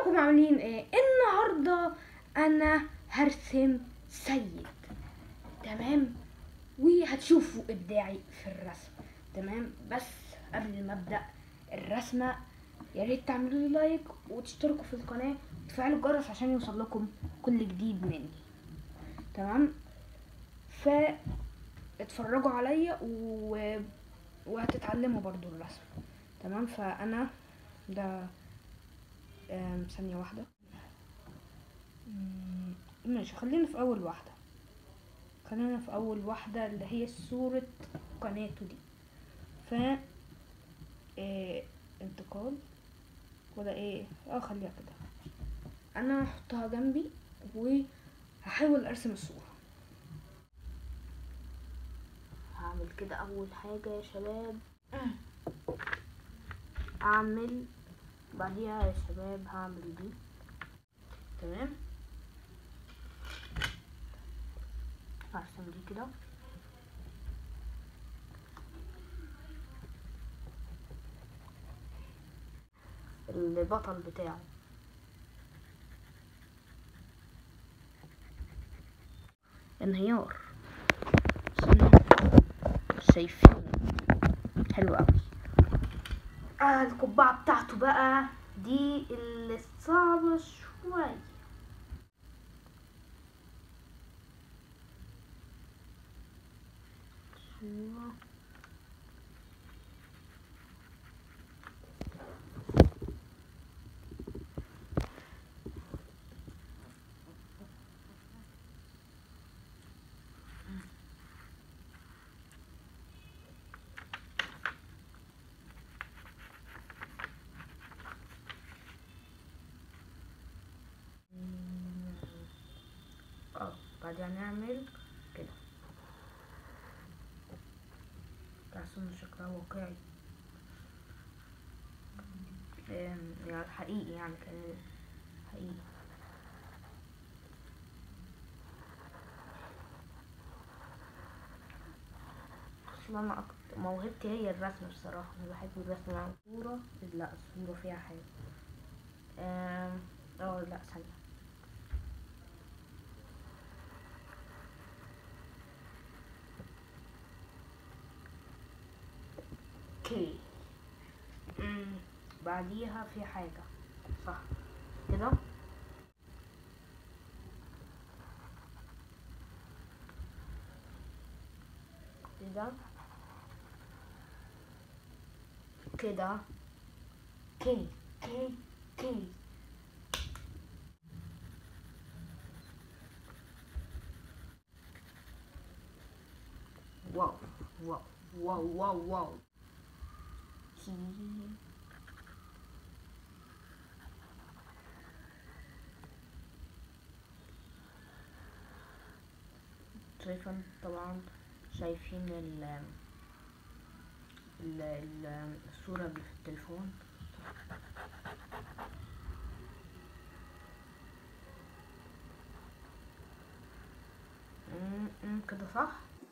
ازيكم عاملين ايه النهارده انا هرسم سيد تمام وهتشوفوا ابداعي في الرسم تمام بس قبل ما ابدا الرسمه يا ريت تعملوا لي لايك وتشتركوا في القناه وتفعلوا الجرس عشان يوصل لكم كل جديد مني تمام ف اتفرجوا عليا و... وهتتعلموا برضو الرسم تمام فانا ده آم، ثانية واحدة مم، ماشي خلينا في أول واحدة خلينا في أول واحدة اللي هي صورة قناته دي ف آه، انتقال ولا ايه اه خليها كده انا هحطها جنبي وهحاول ارسم الصورة هعمل كده اول حاجة يا شباب اعمل بعديها يا شباب هعمل دي تمام هرسم دي كده البطل بتاعه انهيار استنى. شايفين حلو قوي آه القبعة بتاعته بقى دي اللي صعبة شوية صورة. اه بعدين نعمل كده تحس ان شكلها واقعي آم، يعني حقيقي يعني كان حقيقي اصلا انا أكتر موهبتي هي الرسم بصراحة انا بحب الرسم على الصورة لا الصورة فيها حاجة آم، اه لا ثانية اوكي أمم، بعديها في حاجة صح كده كده كده كي كي كي واو واو واو واو واو كي شايفين طبعا شايفين ال ال ال- الصورة اللي في التليفون أمم، أمم، كده صح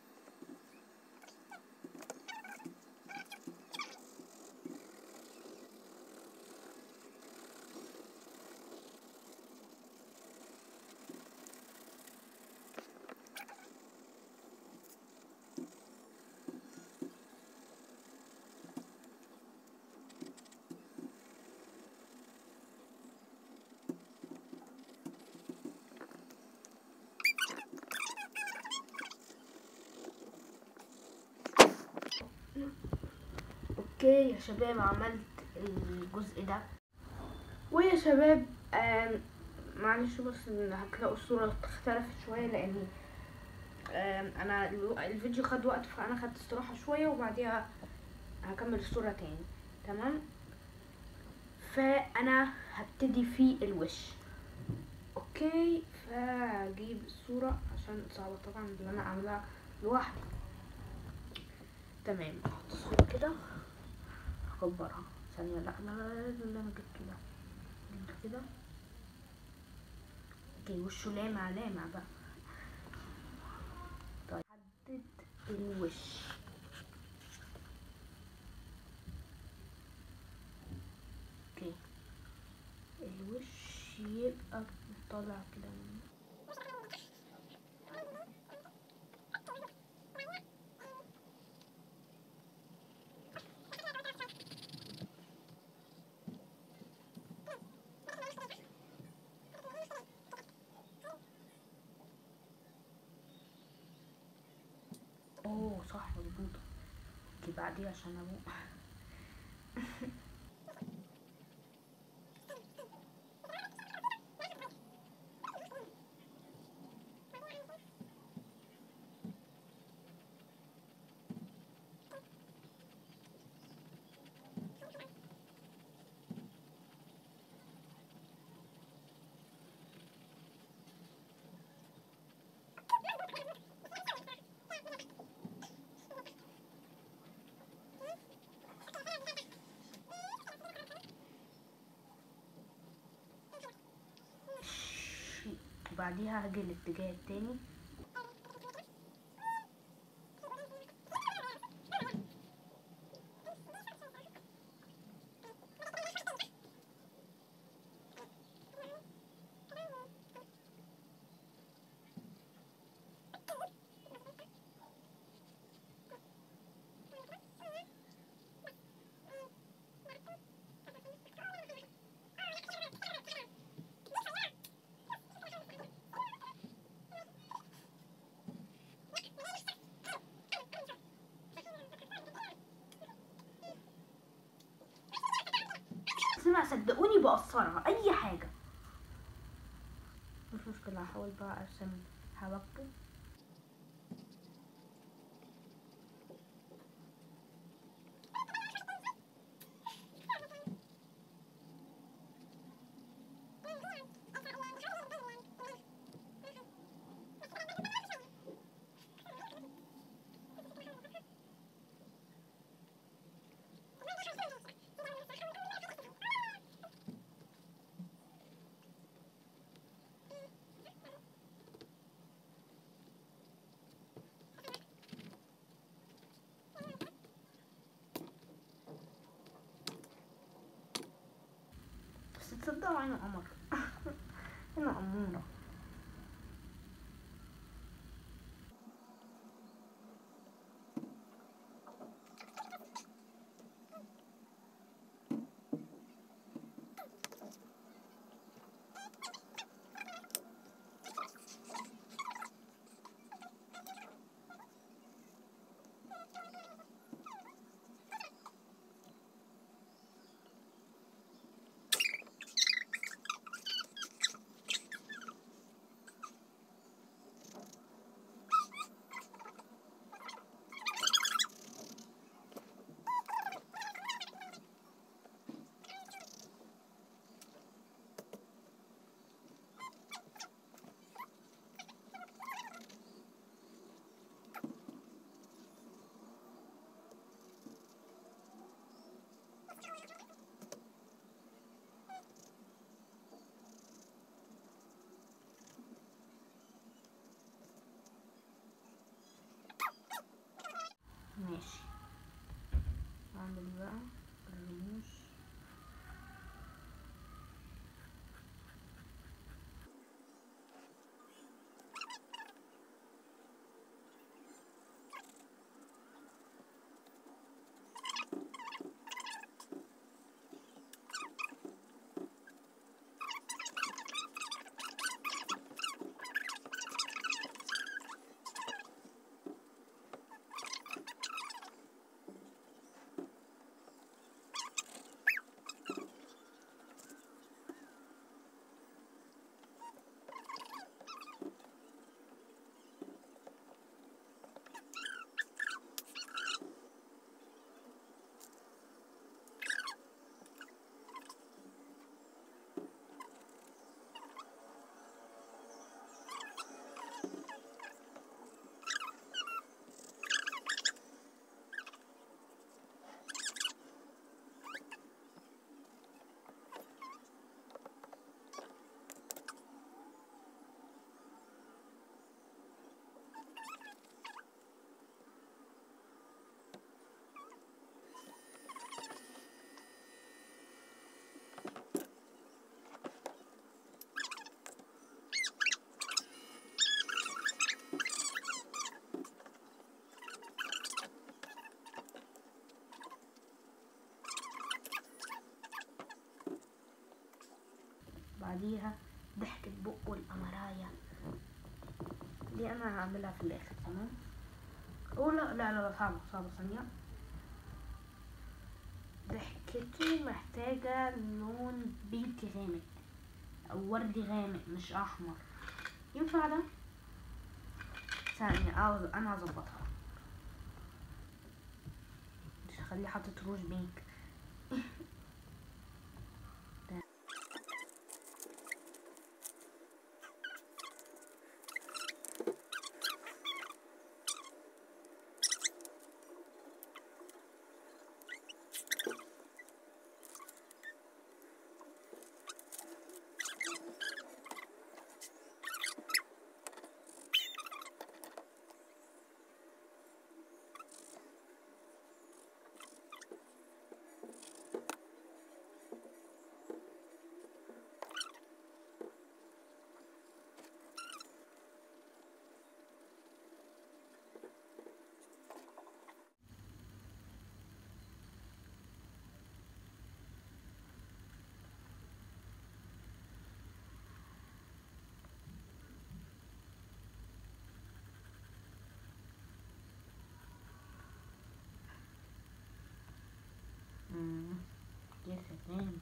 اوكي يا شباب عملت الجزء ده ويا شباب آم، معلش بس إن هتلاقوا الصورة اختلفت شوية لأني آم، أنا الو- الفيديو خد وقت فأنا خدت استراحة شوية وبعديها هكمل الصورة تاني تمام فأنا هبتدي في الوش اوكي فاجيب الصورة عشان صعبة طبعا اللي انا عاملاها لوحدي تمام احط الصورة كده اكبرها ثانية لا لا لا لا اللي انا جبته ده جبته كده اوكي وشه لامع لامع بقى طيب حدد الوش اوكي الوش يبقى طالع كده منه اوه صح مظبوطة دي بعديها عشان ابوق وبعديها هاجي الاتجاه التاني اسمع صدقوني بقصرها اي حاجة مش مشكلة هحاول بقى ارسم حواجبه بس تصدقوا عينه قمر عينه أمورة بعديها ضحكة بقه القمراية دي انا هعملها في الاخر تمام او لا لا لا صعبة صعبة ثانية ضحكته محتاجة لون بينك غامق او وردي غامق مش احمر ينفع ده ثانية أو انا هظبطها مش هخليه حاطط روج بينك ده. مم. يا سلام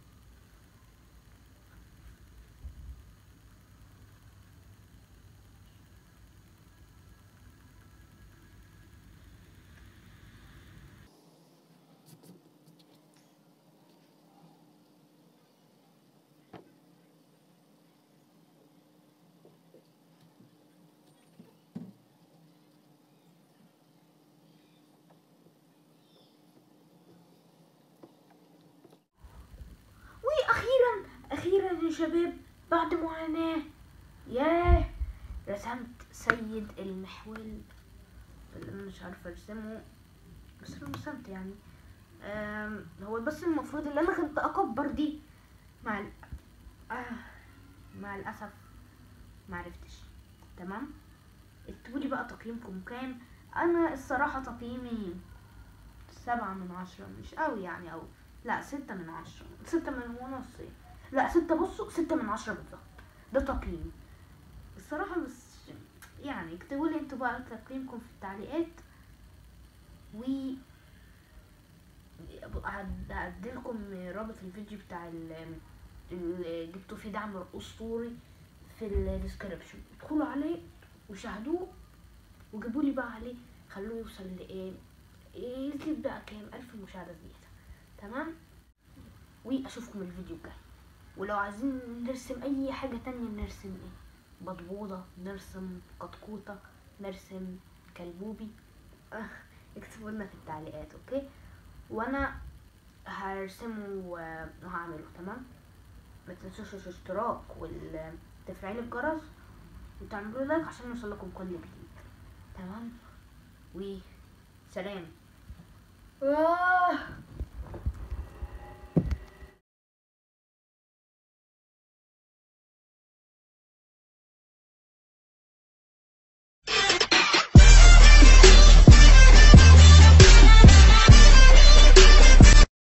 واخيرا اخيرا يا شباب بعد معاناة ياه رسمت سيد المحول اللي أنا مش عارفه ارسمه بس انا رسمت يعني آم، هو بس المفروض ان انا كنت اكبر دي مع ال... آه مع الاسف معرفتش تمام اكتبولي بقى تقييمكم كام انا الصراحه تقييمي سبعة من عشرة مش قوي يعني او لا ستة من عشرة ستة من ونص يعني. لا ستة بصوا ستة من عشرة بالظبط ده تقييم الصراحة بس يعني اكتبوا لي انتوا بقى تقييمكم في التعليقات و هديلكم رابط الفيديو بتاع ال- اللي جبتوا فيه دعم اسطوري في الديسكريبشن ادخلوا عليه وشاهدوه وجيبوا لي بقى عليه خلوه يوصل لايه يجيب بقى كام الف مشاهده زياده تمام واشوفكم الفيديو الجاي ولو عايزين نرسم اي حاجه تانية نرسم ايه بطبوطه نرسم قطقوطه نرسم كلبوبي اكتبوا لنا في التعليقات اوكي وانا هرسمه و- وهعمله تمام ما تنسوش الاشتراك وتفعيل الجرس وتعملوا لايك عشان يوصلكم كل جديد تمام وسلام آه.